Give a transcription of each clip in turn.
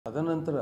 ತದನಂತರ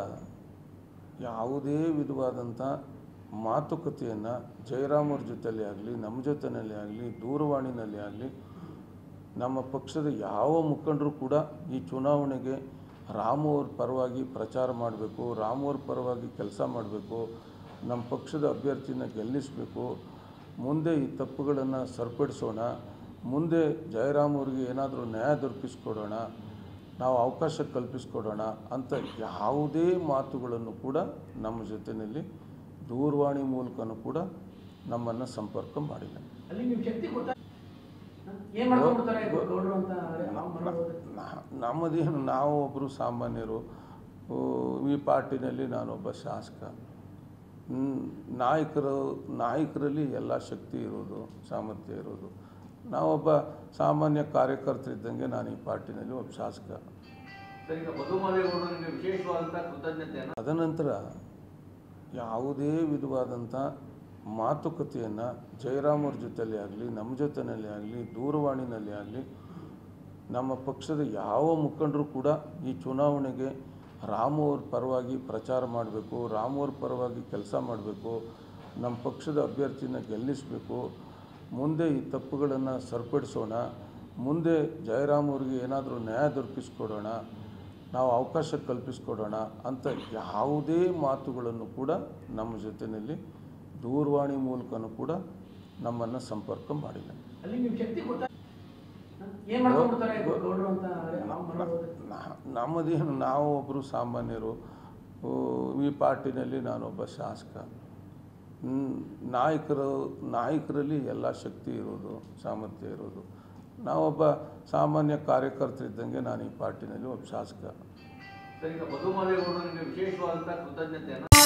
ಯಾವುದೇ ವಿಧವಾದಂಥ ಮಾತುಕತೆಯನ್ನು ಜಯರಾಮವ್ರ ಜೊತೆಯಲ್ಲಿ ಆಗಲಿ ನಮ್ಮ ಜೊತೆಯಲ್ಲಿ ಆಗಲಿ ದೂರವಾಣಿನಲ್ಲಿ ಆಗಲಿ ನಮ್ಮ ಪಕ್ಷದ ಯಾವ ಮುಖಂಡರು ಕೂಡ ಈ ಚುನಾವಣೆಗೆ ರಾಮು ಅವ್ರ ಪರವಾಗಿ ಪ್ರಚಾರ ಮಾಡಬೇಕು ರಾಮು ಅವ್ರ ಪರವಾಗಿ ಕೆಲಸ ಮಾಡಬೇಕು ನಮ್ಮ ಪಕ್ಷದ ಅಭ್ಯರ್ಥಿನ ಗೆಲ್ಲಿಸಬೇಕು ಮುಂದೆ ಈ ತಪ್ಪುಗಳನ್ನು ಸರಿಪಡಿಸೋಣ ಮುಂದೆ ಜಯರಾಮ್ ಅವ್ರಿಗೆ ಏನಾದರೂ ನ್ಯಾಯ ದೊರಕಿಸ್ಕೊಡೋಣ ನಾವು ಅವಕಾಶ ಕಲ್ಪಿಸ್ಕೊಡೋಣ ಅಂತ ಯಾವುದೇ ಮಾತುಗಳನ್ನು ಕೂಡ ನಮ್ಮ ಜೊತೆಯಲ್ಲಿ ದೂರವಾಣಿ ಮೂಲಕನೂ ಕೂಡ ನಮ್ಮನ್ನು ಸಂಪರ್ಕ ಮಾಡಿಲ್ಲ ಅಲ್ಲಿ ನಿಮ್ ಶಕ್ತಿ ಗೊತ್ತಾ ಏನ್ ಮಾಡ್ಕೊಂಡ್ಬಿಡ್ತಾರೆ ಗೌಡ್ರು ಅಂತ ನಾವು ಮಾಡ್ಬೋದು. ನಾ- ನಮ್ಮದೇನು ನಾವು ಒಬ್ಬರು ಸಾಮಾನ್ಯರು ಊ, ಈ ಪಾರ್ಟಿನಲ್ಲಿ ನಾನೊಬ್ಬ ಶಾಸಕ ಹ್ಮ್, ನಾಯಕರು ನಾಯಕರಲ್ಲಿ ಎಲ್ಲ ಶಕ್ತಿ ಇರೋದು ಸಾಮರ್ಥ್ಯ ಇರೋದು ನಾವೊಬ್ಬ ಸಾಮಾನ್ಯ ಕಾರ್ಯಕರ್ತರಿದ್ದಂಗೆ ನಾನು ಈ ಪಾರ್ಟಿನಲ್ಲಿ ಒಬ್ಬ ಶಾಸಕ ಸರ್ ಈಗ ಮಧುಮಾದೇಗೌಡರು ನಿಮಗೆ ವಿಶೇಷವಾದಂಥ ಕೃತಜ್ಞತೆಯನ್ನು ತದನಂತರ ಯಾವುದೇ ವಿಧವಾದಂಥ ಮಾತುಕತೆಯನ್ನು ಜಯರಾಮ್ ಅವ್ರ ಜೊತೆಯಲ್ಲಿ ಆಗಲಿ ನಮ್ಮ ಜೊತೆಯಲ್ಲಿ ಆಗಲಿ ದೂರವಾಣಿನಲ್ಲಿ ಆಗಲಿ ನಮ್ಮ ಪಕ್ಷದ ಯಾವ ಮುಖಂಡರು ಕೂಡ ಈ ಚುನಾವಣೆಗೆ ರಾಮು ಅವ್ರ ಪರವಾಗಿ ಪ್ರಚಾರ ಮಾಡಬೇಕು ರಾಮು ಅವ್ರ ಪರವಾಗಿ ಕೆಲಸ ಮಾಡಬೇಕು ನಮ್ಮ ಪಕ್ಷದ ಅಭ್ಯರ್ಥಿನ ಗೆಲ್ಲಿಸಬೇಕು ಮುಂದೆ ಈ ತಪ್ಪುಗಳನ್ನು ಸರಿಪಡಿಸೋಣ ಮುಂದೆ ಜಯರಾಮ್ ಅವ್ರಿಗೆ ಏನಾದರೂ ನ್ಯಾಯ ದೊರಕಿಸ್ಕೊಡೋಣ ನಾವು ಅವಕಾಶ ಕಲ್ಪಿಸ್ಕೊಡೋಣ ಅಂತ ಯಾವುದೇ ಮಾತುಗಳನ್ನು ಕೂಡ ನಮ್ಮ ಜೊತೆಯಲ್ಲಿ ದೂರವಾಣಿ ಮೂಲಕನೂ ಕೂಡ ನಮ್ಮನ್ನು ಸಂಪರ್ಕ ಮಾಡಿಲ್ಲ ಅಲ್ಲಿ ನಿಮ್ ಶಕ್ತಿ ಗೊತ್ತಾ ಏನ್ ಮಾಡ್ಕೊಂಡ್ಬಿಡ್ತಾರೆ ಗೌಡ್ರು ಅಂತ ನಾವು ಮಾಡ್ಬೋದು. ನಾ- ನಮ್ಮದೇನು ನಾವು ಒಬ್ಬರು ಸಾಮಾನ್ಯರು ಊ, ಈ ಪಾರ್ಟಿನಲ್ಲಿ ನಾನೊಬ್ಬ ಶಾಸಕ ಹ್ಮ್, ನಾಯಕರು ನಾಯಕರಲ್ಲಿ ಎಲ್ಲ ಶಕ್ತಿ ಇರೋದು ಸಾಮರ್ಥ್ಯ ಇರೋದು ನಾವೊಬ್ಬ ಸಾಮಾನ್ಯ ಕಾರ್ಯಕರ್ತರಿದ್ದಂಗೆ ನಾನು ಈ ಪಾರ್ಟಿನಲ್ಲಿ ಒಬ್ಬ ಶಾಸಕ ಸರ್ ಈಗ ಮಧುಮಾದೇಗೌಡರು ನಿಮಗೆ ವಿಶೇಷವಾದಂಥ ಕೃತಜ್ಞತೆಯನ್ನು